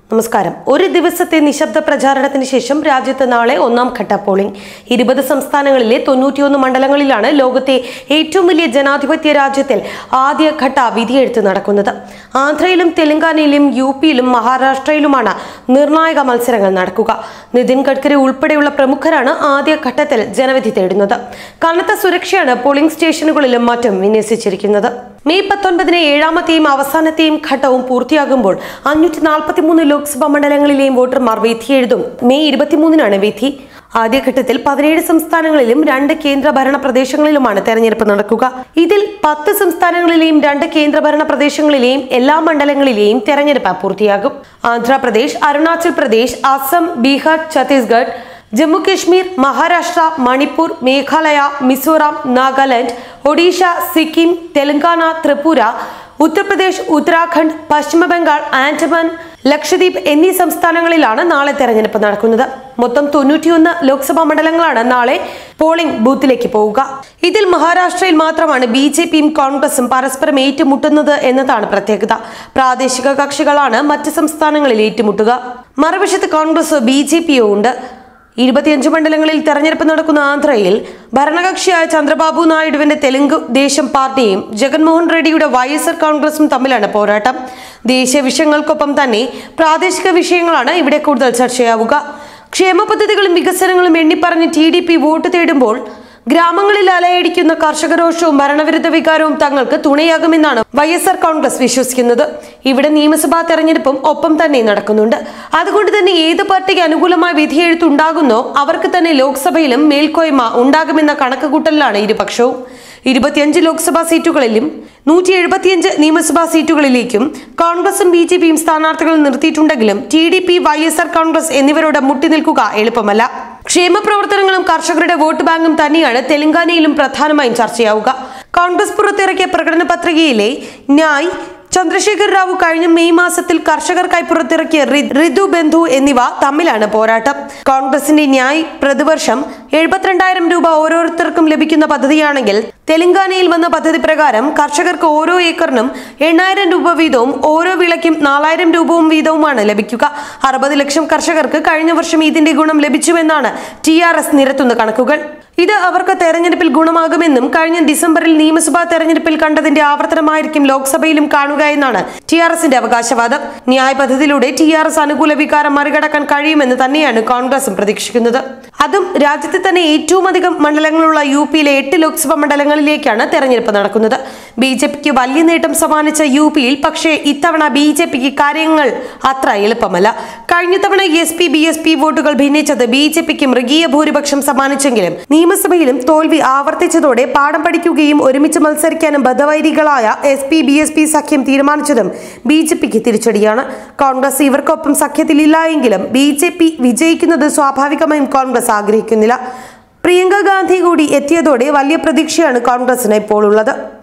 നമസ്കാരം ഒരു ദിവസത്തെ നിശബ്ദ പ്രചാരണത്തിന് ശേഷം രാജ്യത്ത് നാളെ ഒന്നാം ഘട്ട പോളിംഗ് ഇരുപത് സംസ്ഥാനങ്ങളിലെ തൊണ്ണൂറ്റിയൊന്ന് മണ്ഡലങ്ങളിലാണ് ലോകത്തെ ഏറ്റവും വലിയ ജനാധിപത്യ രാജ്യത്തിൽ ആദ്യഘട്ട വിധിയെഴുത്ത് നടക്കുന്നത് ആന്ധ്രയിലും തെലങ്കാനയിലും യു പിയിലും മഹാരാഷ്ട്രയിലുമാണ് നിർണായക മത്സരങ്ങൾ നടക്കുക നിതിൻ ഗഡ്കരി ഉൾപ്പെടെയുള്ള പ്രമുഖരാണ് ആദ്യഘട്ടത്തിൽ ജനവിധി തേടുന്നത് കനത്ത സുരക്ഷയാണ് പോളിംഗ് സ്റ്റേഷനുകളിലും മറ്റും വിന്യസിച്ചിരിക്കുന്നത് മെയ് പത്തൊൻപതിന് ഏഴാമത്തെയും അവസാനത്തെയും ഘട്ടവും പൂർത്തിയാകുമ്പോൾ അഞ്ഞൂറ്റി നാൽപ്പത്തി മൂന്ന് ലോക്സഭാ മണ്ഡലങ്ങളിലെയും വോട്ടർമാർ വിധി എഴുതും മെയ് ഇരുപത്തിമൂന്നിനാണ് വിധി ആദ്യഘട്ടത്തിൽ പതിനേഴ് സംസ്ഥാനങ്ങളിലും രണ്ട് കേന്ദ്രഭരണ പ്രദേശങ്ങളിലുമാണ് തെരഞ്ഞെടുപ്പ് നടക്കുക ഇതിൽ പത്ത് സംസ്ഥാനങ്ങളിലെയും രണ്ട് കേന്ദ്രഭരണ പ്രദേശങ്ങളിലെയും എല്ലാ മണ്ഡലങ്ങളിലെയും തെരഞ്ഞെടുപ്പ് പൂർത്തിയാകും ആന്ധ്രാപ്രദേശ് അരുണാചൽ പ്രദേശ് അസം ബീഹാർ ഛത്തീസ്ഗഡ് ജമ്മു കശ്മീർ മഹാരാഷ്ട്ര മണിപ്പൂർ മേഘാലയ മിസോറാം നാഗാലാൻഡ് ഒഡീഷ സിക്കിം തെലങ്കാന ത്രിപുര ഉത്തർപ്രദേശ് ഉത്തരാഖണ്ഡ് പശ്ചിമ ബംഗാൾ ആൻഡമാൻ ലക്ഷദ്വീപ് എന്നീ സംസ്ഥാനങ്ങളിലാണ് നാളെ തെരഞ്ഞെടുപ്പ് നടക്കുന്നത് മൊത്തം തൊണ്ണൂറ്റിയൊന്ന് ലോക്സഭാ മണ്ഡലങ്ങളാണ് നാളെ പോളിംഗ് ബൂത്തിലേക്ക് പോവുക ഇതിൽ മഹാരാഷ്ട്രയിൽ മാത്രമാണ് ബി ജെ പിയും കോൺഗ്രസും പരസ്പരം ഏറ്റുമുട്ടുന്നത് എന്നതാണ് പ്രത്യേകത പ്രാദേശിക കക്ഷികളാണ് മറ്റ് സംസ്ഥാനങ്ങളിൽ ഏറ്റുമുട്ടുക മറുവശത്ത് കോൺഗ്രസ് ബി ജെ പിയോ ഉണ്ട് ഇരുപത്തിയഞ്ച് മണ്ഡലങ്ങളിൽ തെരഞ്ഞെടുപ്പ് നടക്കുന്ന ആന്ധ്രയിൽ ഭരണകക്ഷിയായ ചന്ദ്രബാബു നായിഡുവിന്റെ തെലുങ്ക് ദേശം പാർട്ടിയും ജഗൻമോഹൻ റെഡ്ഡിയുടെ വൈ എസ് ആർ കോൺഗ്രസും തമ്മിലാണ് പോരാട്ടം ദേശീയ വിഷയങ്ങൾക്കൊപ്പം തന്നെ പ്രാദേശിക വിഷയങ്ങളാണ് ഇവിടെ കൂടുതൽ ചർച്ചയാവുക ക്ഷേമ പദ്ധതികളും വികസനങ്ങളും എണ്ണിപ്പറഞ്ഞ് ടി ഡി പി വോട്ട് തേടുമ്പോൾ ഗ്രാമങ്ങളിൽ അലയടിക്കുന്ന കർഷകരോഷവും ഭരണവിരുദ്ധ വികാരവും തങ്ങൾക്ക് തുണയാകുമെന്നാണ് വൈ എസ് ആർ കോൺഗ്രസ് വിശ്വസിക്കുന്നത് ഇവിടെ നിയമസഭാ തെരഞ്ഞെടുപ്പും ഒപ്പം തന്നെ നടക്കുന്നുണ്ട് അതുകൊണ്ട് തന്നെ ഏത് പാർട്ടിക്ക് അനുകൂലമായ വിധിയെഴുത്തുണ്ടാകുന്നോ അവർക്ക് തന്നെ ലോക്സഭയിലും മേൽക്കോയ്മ ഉണ്ടാകുമെന്ന കണക്കുകൂട്ടലിലാണ് ഇരുപക്ഷവും ഇരുപത്തിയഞ്ച് ലോക്സഭാ സീറ്റുകളിലും നൂറ്റി എഴുപത്തിയഞ്ച് നിയമസഭാ സീറ്റുകളിലേക്കും കോൺഗ്രസും ബി ജെ പിയും സ്ഥാനാർത്ഥികൾ നിർത്തിയിട്ടുണ്ടെങ്കിലും T D P Y S R Congress എന്നിവരോട് മുട്ടിനിൽക്കുക എളുപ്പമല്ല ക്ഷേമ പ്രവർത്തനങ്ങളും കർഷകരുടെ വോട്ട് ബാങ്കും തന്നെയാണ് തെലങ്കാനയിലും പ്രധാനമായും ചർച്ചയാവുക കോൺഗ്രസ് പുറത്തിറക്കിയ പ്രകടന പത്രികയിലെ ന്യായ് ചന്ദ്രശേഖർ റാവു കഴിഞ്ഞ മെയ് മാസത്തിൽ കർഷകർക്കായി പുറത്തിറക്കിയ റി- ഋതു ബന്ധു എന്നിവ തമ്മിലാണ് പോരാട്ടം കോൺഗ്രസിന്റെ ന്യായ് പ്രതിവർഷം എഴുപത്തിരണ്ടായിരം രൂപ ഓരോരുത്തർക്കും ലഭിക്കുന്ന പദ്ധതിയാണെങ്കിൽ തെലങ്കാനയിൽ വന്ന പദ്ധതി പ്രകാരം കർഷകർക്ക് ഓരോ ഏക്കറിനും എണ്ണായിരം രൂപ വീതവും ഓരോ വിളയ്ക്കും നാലായിരം രൂപവും വീതവുമാണ് ലഭിക്കുക അറുപത് ലക്ഷം കർഷകർക്ക് കഴിഞ്ഞ വർഷം ഇതിന്റെ ഗുണം ലഭിച്ചുവെന്നാണ് ടി ആർ എസ് നിരത്തുന്ന കണക്കുകൾ ഇത് അവർക്ക് തെരഞ്ഞെടുപ്പിൽ ഗുണമാകുമെന്നും കഴിഞ്ഞ ഡിസംബറിൽ നിയമസഭാ തെരഞ്ഞെടുപ്പിൽ കണ്ടതിന്റെ ആവർത്തനമായിരിക്കും ലോക്സഭയിലും കാണുക എന്നാണ് ടി ആർ എസിന്റെ അവകാശവാദം ന്യായ പദ്ധതിയിലൂടെ ടി ആർ എസ് അനുകൂല വികാരം മറികടക്കാൻ കഴിയുമെന്ന് തന്നെയാണ് കോൺഗ്രസും പ്രതീക്ഷിക്കുന്നത് അതും രാജ്യത്തെ തന്നെ ഏറ്റവും അധികം മണ്ഡലങ്ങളുള്ള യു പിയിലെ എട്ട് ലോക്സഭാ മണ്ഡലങ്ങളിലേക്കാണ് തെരഞ്ഞെടുപ്പ് നടക്കുന്നത് ബി ജെ പിക്ക് വലിയ നേട്ടം സമ്മാനിച്ച യു പിയിൽ പക്ഷേ ഇത്തവണ ബി ജെ പിക്ക് കാര്യങ്ങൾ അത്ര എളുപ്പമല്ല കഴിഞ്ഞ തവണ S P B S P വോട്ടുകൾ ഭിന്നിച്ചത് ബി ജെ പിക്ക് മൃഗീയ ഭൂരിപക്ഷം സമ്മാനിച്ചെങ്കിലും നിയമസഭയിലും തോൽവി ആവർത്തിച്ചതോടെ പാഠം പഠിക്കുകയും ഒരുമിച്ച് മത്സരിക്കാനും ബദ്ധവൈരികളായ S P B S P സഖ്യം തീരുമാനിച്ചതും ബി ജെ പിക്ക് തിരിച്ചടിയാണ് കോൺഗ്രസ് ഇവർക്കൊപ്പം സഖ്യത്തിലില്ല എങ്കിലും ബി ജെ പി വിജയിക്കുന്നത് സ്വാഭാവികമായും കോൺഗ്രസ് ആഗ്രഹിക്കുന്നില്ല പ്രിയങ്ക ഗാന്ധി കൂടി എത്തിയതോടെ വലിയ പ്രതീക്ഷയാണ് കോൺഗ്രസിന് ഇപ്പോൾ ഉള്ളത്